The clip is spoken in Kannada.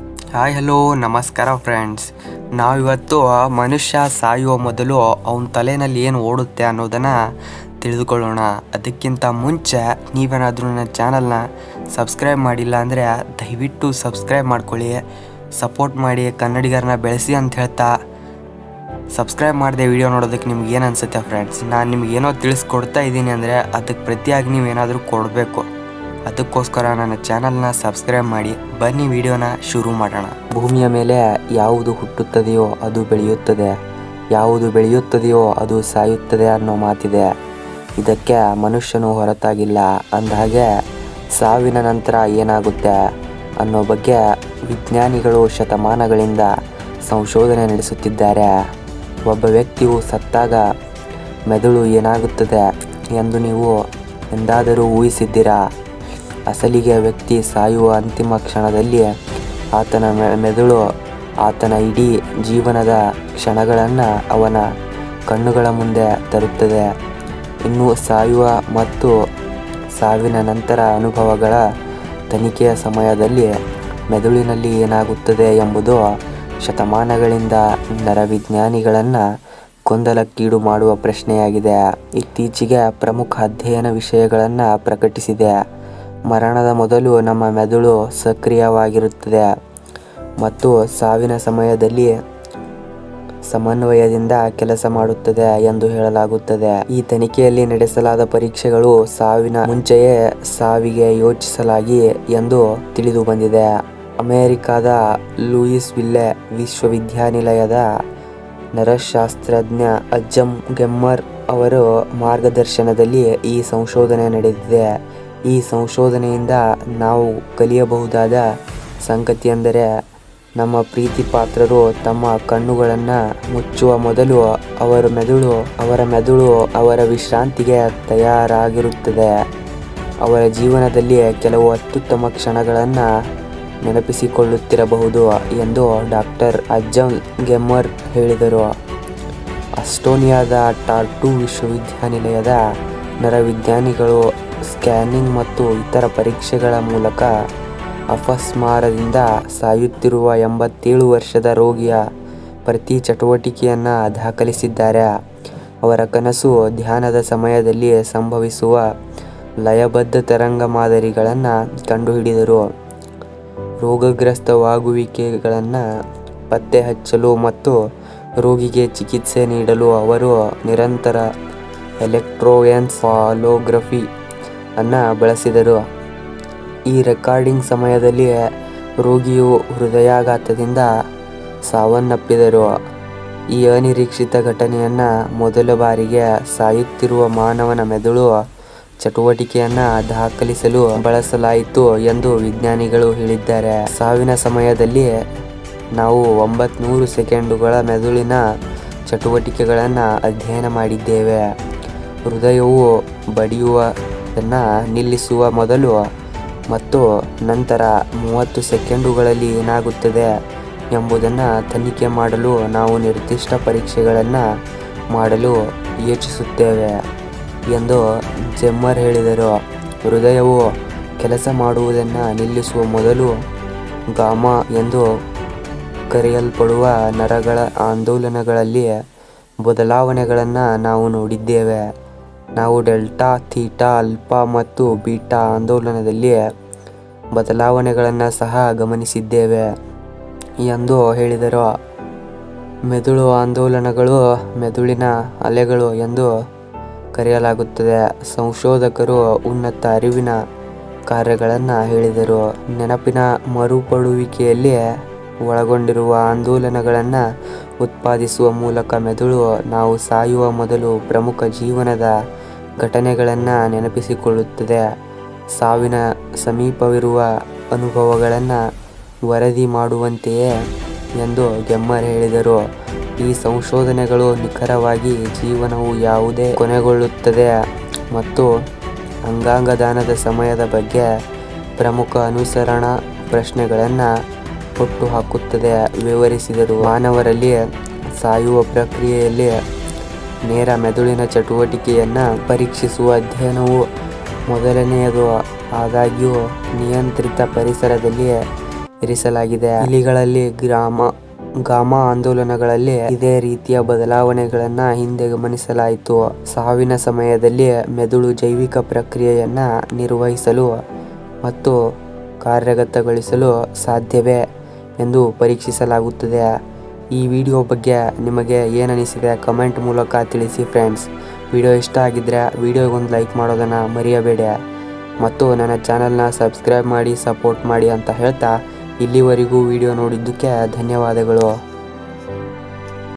ಹಾಯ್ ಹಲೋ ನಮಸ್ಕಾರ ಫ್ರೆಂಡ್ಸ್ ನಾವಿವತ್ತು ಮನುಷ್ಯ ಸಾಯುವ ಮೊದಲು ಅವನ ತಲೆಯಲ್ಲಿ ಏನು ಓಡುತ್ತೆ ಅನ್ನೋದನ್ನು ತಿಳಿದುಕೊಳ್ಳೋಣ ಅದಕ್ಕಿಂತ ಮುಂಚೆ ನೀವೇನಾದರೂ ನನ್ನ ಚಾನಲ್ನ ಸಬ್ಸ್ಕ್ರೈಬ್ ಮಾಡಿಲ್ಲ ಅಂದರೆ ದಯವಿಟ್ಟು ಸಬ್ಸ್ಕ್ರೈಬ್ ಮಾಡ್ಕೊಳ್ಳಿ ಸಪೋರ್ಟ್ ಮಾಡಿ ಕನ್ನಡಿಗರನ್ನ ಬೆಳೆಸಿ ಅಂತ ಹೇಳ್ತಾ ಸಬ್ಸ್ಕ್ರೈಬ್ ಮಾಡದೆ ವಿಡಿಯೋ ನೋಡೋದಕ್ಕೆ ನಿಮ್ಗೆ ಏನು ಅನಿಸುತ್ತೆ ಫ್ರೆಂಡ್ಸ್ ನಾನು ನಿಮ್ಗೆ ಏನೋ ತಿಳಿಸ್ಕೊಡ್ತಾ ಇದ್ದೀನಿ ಅಂದರೆ ಅದಕ್ಕೆ ಪ್ರತಿಯಾಗಿ ನೀವೇನಾದರೂ ಕೊಡಬೇಕು ಅದಕ್ಕೋಸ್ಕರ ನನ್ನ ಚಾನಲ್ನ ಸಬ್ಸ್ಕ್ರೈಬ್ ಮಾಡಿ ಬನ್ನಿ ವಿಡಿಯೋನ ಶುರು ಮಾಡೋಣ ಭೂಮಿಯ ಮೇಲೆ ಯಾವುದು ಹುಟ್ಟುತ್ತದೆಯೋ ಅದು ಬೆಳೆಯುತ್ತದೆ ಯಾವುದು ಬೆಳೆಯುತ್ತದೆಯೋ ಅದು ಸಾಯುತ್ತದೆ ಅನ್ನೋ ಮಾತಿದೆ ಇದಕ್ಕೆ ಮನುಷ್ಯನು ಹೊರತಾಗಿಲ್ಲ ಅಂದಹಾಗೆ ಸಾವಿನ ನಂತರ ಏನಾಗುತ್ತೆ ಅನ್ನೋ ಬಗ್ಗೆ ವಿಜ್ಞಾನಿಗಳು ಶತಮಾನಗಳಿಂದ ಸಂಶೋಧನೆ ನಡೆಸುತ್ತಿದ್ದಾರೆ ಒಬ್ಬ ವ್ಯಕ್ತಿಯು ಸತ್ತಾಗ ಮೆದುಳು ಏನಾಗುತ್ತದೆ ಎಂದು ನೀವು ಎಂದಾದರೂ ಊಹಿಸಿದ್ದೀರಾ ಅಸಲಿಗೆ ವ್ಯಕ್ತಿ ಸಾಯುವ ಅಂತಿಮ ಕ್ಷಣದಲ್ಲಿ ಆತನ ಮೆ- ಮೆದುಳು ಆತನ ಇಡೀ ಜೀವನದ ಕ್ಷಣಗಳನ್ನು ಅವನ ಕಣ್ಣುಗಳ ಮುಂದೆ ತರುತ್ತದೆ ಇನ್ನು ಸಾಯುವ ಮತ್ತು ಸಾವಿನ ನಂತರ ಅನುಭವಗಳ ತನಿಖೆಯ ಸಮಯದಲ್ಲಿ ಮೆದುಳಿನಲ್ಲಿ ಏನಾಗುತ್ತದೆ ಎಂಬುದು ಶತಮಾನಗಳಿಂದ ನರವಿಜ್ಞಾನಿಗಳನ್ನು ಗೊಂದಲಕ್ಕೀಡು ಮಾಡುವ ಪ್ರಶ್ನೆಯಾಗಿದೆ ಇತ್ತೀಚೆಗೆ ಪ್ರಮುಖ ಅಧ್ಯಯನ ವಿಷಯಗಳನ್ನು ಪ್ರಕಟಿಸಿದೆ ಮರಣದ ಮೊದಲು ನಮ್ಮ ಮೆದುಳು ಸಕ್ರಿಯವಾಗಿರುತ್ತದೆ ಮತ್ತು ಸಾವಿನ ಸಮಯದಲ್ಲಿ ಸಮನ್ವಯದಿಂದ ಕೆಲಸ ಮಾಡುತ್ತದೆ ಎಂದು ಹೇಳಲಾಗುತ್ತದೆ ಈ ತನಿಖೆಯಲ್ಲಿ ನಡೆಸಲಾದ ಪರೀಕ್ಷೆಗಳು ಸಾವಿನ ಮುಂಚೆಯೇ ಸಾವಿಗೆ ಯೋಚಿಸಲಾಗಿ ಎಂದು ತಿಳಿದು ಬಂದಿದೆ ಅಮೆರಿಕದ ಲೂಯಿಸ್ ವಿಲ್ಲೆ ವಿಶ್ವವಿದ್ಯಾನಿಲಯದ ನರಶಾಸ್ತ್ರಜ್ಞ ಅಜ್ಜಮ್ ಗೆಮ್ಮರ್ ಅವರ ಮಾರ್ಗದರ್ಶನದಲ್ಲಿ ಈ ಸಂಶೋಧನೆ ನಡೆದಿದೆ ಈ ಸಂಶೋಧನೆಯಿಂದ ನಾವು ಕಲಿಯಬಹುದಾದ ಸಂಗತಿಯೆಂದರೆ ನಮ್ಮ ಪ್ರೀತಿ ಪಾತ್ರರು ತಮ್ಮ ಕಣ್ಣುಗಳನ್ನು ಮುಚ್ಚುವ ಮೊದಲು ಅವರ ಮೆದುಳು ಅವರ ಮೆದುಳು ಅವರ ವಿಶ್ರಾಂತಿಗೆ ತಯಾರಾಗಿರುತ್ತದೆ ಅವರ ಜೀವನದಲ್ಲಿ ಕೆಲವು ಅತ್ಯುತ್ತಮ ಕ್ಷಣಗಳನ್ನು ನೆನಪಿಸಿಕೊಳ್ಳುತ್ತಿರಬಹುದು ಎಂದು ಡಾಕ್ಟರ್ ಅಜ್ಜಮ್ ಗೆಮ್ಮರ್ ಹೇಳಿದರು ಅಸ್ಟೋನಿಯಾದ ಟಾರ್ಟು ವಿಶ್ವವಿದ್ಯಾನಿಲಯದ ನರವಿಜ್ಞಾನಿಗಳು ಸ್ಕ್ಯಾನಿಂಗ್ ಮತ್ತು ಇತರ ಪರೀಕ್ಷೆಗಳ ಮೂಲಕ ಅಪಸ್ಮಾರದಿಂದ ಸಾಯುತ್ತಿರುವ ಎಂಬತ್ತೇಳು ವರ್ಷದ ರೋಗಿಯ ಪ್ರತಿ ಚಟುವಟಿಕೆಯನ್ನು ದಾಖಲಿಸಿದ್ದಾರೆ ಅವರ ಕನಸು ಧ್ಯಾನದ ಸಮಯದಲ್ಲಿ ಸಂಭವಿಸುವ ಲಯಬದ್ಧ ತರಂಗ ಮಾದರಿಗಳನ್ನು ಕಂಡುಹಿಡಿದರು ರೋಗಗ್ರಸ್ತವಾಗುವಿಕೆಗಳನ್ನು ಪತ್ತೆ ಹಚ್ಚಲು ಮತ್ತು ರೋಗಿಗೆ ಚಿಕಿತ್ಸೆ ನೀಡಲು ಅವರು ನಿರಂತರ ಎಲೆಕ್ಟ್ರೋಎನ್ಫಾಲೋಗ್ರಫಿ ಅನ್ನು ಬಳಸಿದರು ಈ ರೆಕಾರ್ಡಿಂಗ್ ಸಮಯದಲ್ಲಿ ರೋಗಿಯು ಹೃದಯಾಘಾತದಿಂದ ಸಾವನ್ನಪ್ಪಿದರು ಈ ಅನಿರೀಕ್ಷಿತ ಘಟನೆಯನ್ನು ಮೊದಲ ಬಾರಿಗೆ ಸಾಯುತ್ತಿರುವ ಮಾನವನ ಮೆದುಳು ಚಟುವಟಿಕೆಯನ್ನು ದಾಖಲಿಸಲು ಬಳಸಲಾಯಿತು ಎಂದು ವಿಜ್ಞಾನಿಗಳು ಹೇಳಿದ್ದಾರೆ ಸಾವಿನ ಸಮಯದಲ್ಲಿ ನಾವು ಒಂಬತ್ನೂರು ಸೆಕೆಂಡುಗಳ ಮೆದುಳಿನ ಚಟುವಟಿಕೆಗಳನ್ನು ಅಧ್ಯಯನ ಮಾಡಿದ್ದೇವೆ ಹೃದಯವು ಬಡಿಯುವುದನ್ನು ನಿಲ್ಲಿಸುವ ಮೊದಲು ಮತ್ತು ನಂತರ ಮೂವತ್ತು ಸೆಕೆಂಡುಗಳಲ್ಲಿ ಏನಾಗುತ್ತದೆ ಎಂಬುದನ್ನು ತನಿಖೆ ಮಾಡಲು ನಾವು ನಿರ್ದಿಷ್ಟ ಪರೀಕ್ಷೆಗಳನ್ನು ಮಾಡಲು ಯೋಚಿಸುತ್ತೇವೆ ಎಂದು ಜೆಮ್ಮರ್ ಹೇಳಿದರು ಹೃದಯವು ಕೆಲಸ ಮಾಡುವುದನ್ನು ನಿಲ್ಲಿಸುವ ಮೊದಲು ಗಾಮಾ ಎಂದು ಕರೆಯಲ್ಪಡುವ ನರಗಳ ಆಂದೋಲನಗಳಲ್ಲಿ ಬದಲಾವಣೆಗಳನ್ನು ನಾವು ನೋಡಿದ್ದೇವೆ ನಾವು ಡೆಲ್ಟಾ ಥೀಟಾ ಅಲ್ಫಾ ಮತ್ತು ಬೀಟಾ ಆಂದೋಲನದಲ್ಲಿ ಬದಲಾವಣೆಗಳನ್ನು ಸಹ ಗಮನಿಸಿದ್ದೇವೆ ಎಂದು ಹೇಳಿದರು ಮೆದುಳು ಆಂದೋಲನಗಳು ಮೆದುಳಿನ ಅಲೆಗಳು ಎಂದು ಕರೆಯಲಾಗುತ್ತದೆ ಸಂಶೋಧಕರು ಉನ್ನತ ಅರಿವಿನ ಕಾರ್ಯಗಳನ್ನು ಹೇಳಿದರು ನೆನಪಿನ ಮರುಪಡುವಿಕೆಯಲ್ಲಿ ಒಳಗೊಂಡಿರುವ ಆಂದೋಲನಗಳನ್ನು ಉತ್ಪಾದಿಸುವ ಮೂಲಕ ಮೆದುಳು ನಾವು ಸಾಯುವ ಮೊದಲು ಪ್ರಮುಖ ಜೀವನದ ಘಟನೆಗಳನ್ನು ನೆನಪಿಸಿಕೊಳ್ಳುತ್ತದೆ ಸಾವಿನ ಸಮೀಪವಿರುವ ಅನುಭವಗಳನ್ನು ವರದಿ ಮಾಡುವಂತೆಯೇ ಎಂದು ಗೆಮ್ಮರ್ ಹೇಳಿದರು ಈ ಸಂಶೋಧನೆಗಳು ನಿಖರವಾಗಿ ಜೀವನವು ಯಾವುದೇ ಕೊನೆಗೊಳ್ಳುತ್ತದೆ ಮತ್ತು ಅಂಗಾಂಗ ದಾನದ ಸಮಯದ ಬಗ್ಗೆ ಪ್ರಮುಖ ಅನುಸರಣಾ ಪ್ರಶ್ನೆಗಳನ್ನು ಹುಟ್ಟುಹಾಕುತ್ತದೆ ವಿವರಿಸಿದರು ಮಾನವರಲ್ಲಿ ಸಾಯುವ ಪ್ರಕ್ರಿಯೆಯಲ್ಲಿ ನೇರ ಮೆದುಳಿನ ಚಟುವಟಿಕೆಯನ್ನು ಪರೀಕ್ಷಿಸುವ ಅಧ್ಯಯನವು ಮೊದಲನೆಯದು ಆದಾಗ್ಯೂ ನಿಯಂತ್ರಿತ ಪರಿಸರದಲ್ಲಿ ಇರಿಸಲಾಗಿದೆ ಇಲಿಗಳಲ್ಲಿ ಗ್ರಾಮ ಗಾಮಾ ಆಂದೋಲನಗಳಲ್ಲಿ ಇದೇ ರೀತಿಯ ಬದಲಾವಣೆಗಳನ್ನ ಹಿಂದೆ ಗಮನಿಸಲಾಯಿತು ಸಾವಿನ ಸಮಯದಲ್ಲಿ ಮೆದುಳು ಜೈವಿಕ ಪ್ರಕ್ರಿಯೆಯನ್ನ ನಿರ್ವಹಿಸಲು ಮತ್ತು ಕಾರ್ಯಗತಗೊಳಿಸಲು ಸಾಧ್ಯವೇ ಎಂದು ಪರೀಕ್ಷಿಸಲಾಗುತ್ತದೆ ಈ ವಿಡಿಯೋ ಬಗ್ಗೆ ನಿಮಗೆ ಏನನಿಸಿದೆ ಕಮೆಂಟ್ ಮೂಲಕ ತಿಳಿಸಿ ಫ್ರೆಂಡ್ಸ್ ವಿಡಿಯೋ ಇಷ್ಟ ಆಗಿದ್ರೆ ವಿಡಿಯೋಗೊಂದು ಲೈಕ್ ಮಾಡೋದನ್ನು ಮರೆಯಬೇಡಿ ಮತ್ತು ನನ್ನ ಚಾನಲ್ನ ಸಬ್ಸ್ಕ್ರೈಬ್ ಮಾಡಿ ಸಪೋರ್ಟ್ ಮಾಡಿ ಅಂತ ಹೇಳ್ತಾ ಇಲ್ಲಿವರೆಗೂ ವಿಡಿಯೋ ನೋಡಿದ್ದಕ್ಕೆ ಧನ್ಯವಾದಗಳು